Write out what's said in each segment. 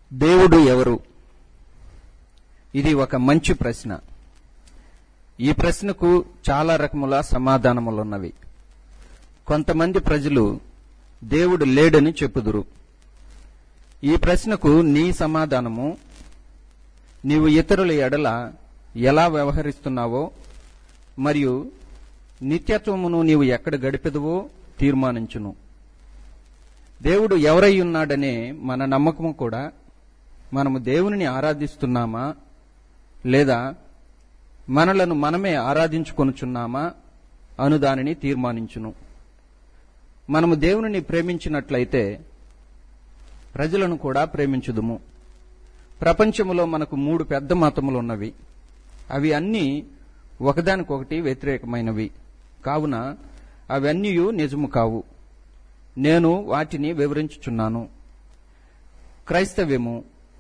దేవుడు ఎవరు ఇది ఒక మంచి ప్రశ్న ఈ ప్రశ్నకు చాలా రకముల సమాధానములున్నవి కొంతమంది ప్రజలు దేవుడు లేడని చెప్పుదురు ఈ ప్రశ్నకు నీ సమాధానము నీవు ఇతరుల ఎడల ఎలా వ్యవహరిస్తున్నావో మరియు నిత్యత్వమును నీవు ఎక్కడ గడిపెదవో తీర్మానించును దేవుడు ఎవరై ఉన్నాడనే మన నమ్మకము కూడా మనము దేవునిని ఆరాధిస్తున్నామా లేదా మనలను మనమే ఆరాధించుకొనుచున్నామా అను దానిని తీర్మానించును మనము దేవునిని ప్రేమించినట్లయితే ప్రజలను కూడా ప్రేమించుదుము ప్రపంచములో మనకు మూడు పెద్ద మతములు ఉన్నవి అవి అన్నీ ఒకదానికొకటి వ్యతిరేకమైనవి కావున అవన్నీ నిజము కావు నేను వాటిని వివరించుచున్నాను క్రైస్తవ్యము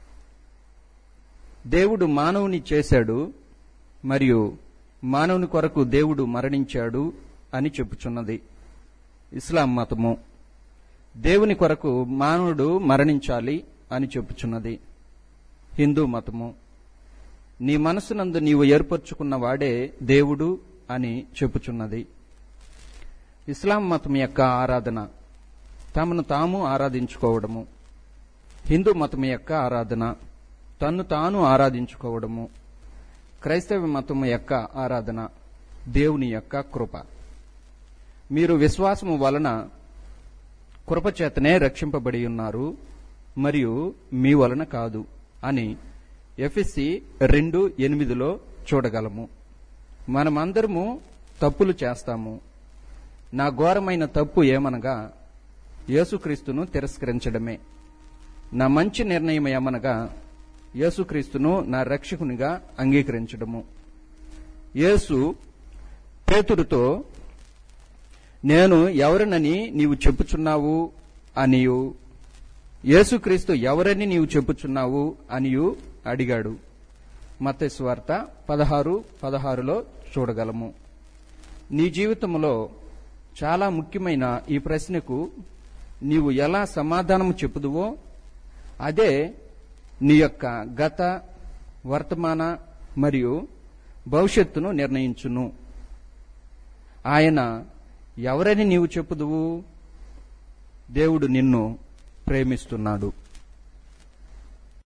దేవుడు మానవుని చేశాడు మరియు మానవుని కొరకు దేవుడు మరణించాడు అని చెప్పుచున్నది ఇస్లాం మతము దేవుని కొరకు మానవుడు మరణించాలి అని చెప్పుచున్నది హిందూ మతము నీ మనసునందు నీవు ఏర్పరచుకున్న వాడే దేవుడు అని చెప్పుచున్నది ఇస్లాం మతం యొక్క ఆరాధన తమను తాము ఆరాధించుకోవడము హిందూ మతం యొక్క ఆరాధన తన్ను తాను ఆరాధించుకోవడము క్రైస్తవ మతం యొక్క ఆరాధన దేవుని యొక్క కృప మీరు విశ్వాసము వలన కృపచేతనే రక్షింపబడి ఉన్నారు మరియు మీ వలన కాదు అని ఎఫ్ఎస్సి రెండు ఎనిమిదిలో చూడగలము మనమందరము తప్పులు చేస్తాము నా ఘోరమైన తప్పు ఏమనగా యేసుక్రీస్తును తిరస్కరించడమే నా మంచి నిర్ణయం ఏమనగా యేసుక్రీస్తును నా రక్షకునిగా అంగీకరించడము యేసు పేతురుతో నేను ఎవరినని నీవు చెప్పుచున్నావు అనియు యేసుక్రీస్తు ఎవరని నీవు చెప్పుచున్నావు అనియు అడిగాడు మతస్వార్త పదహారు పదహారులో చూడగలము నీ జీవితంలో చాలా ముఖ్యమైన ఈ ప్రశ్నకు నీవు ఎలా సమాధానం చెప్పుదువో అదే నీ యొక్క గత వర్తమాన మరియు భవిష్యత్తును నిర్ణయించును ఆయన ఎవరని నీవు చెప్పుదువు దేవుడు నిన్ను ప్రేమిస్తున్నాడు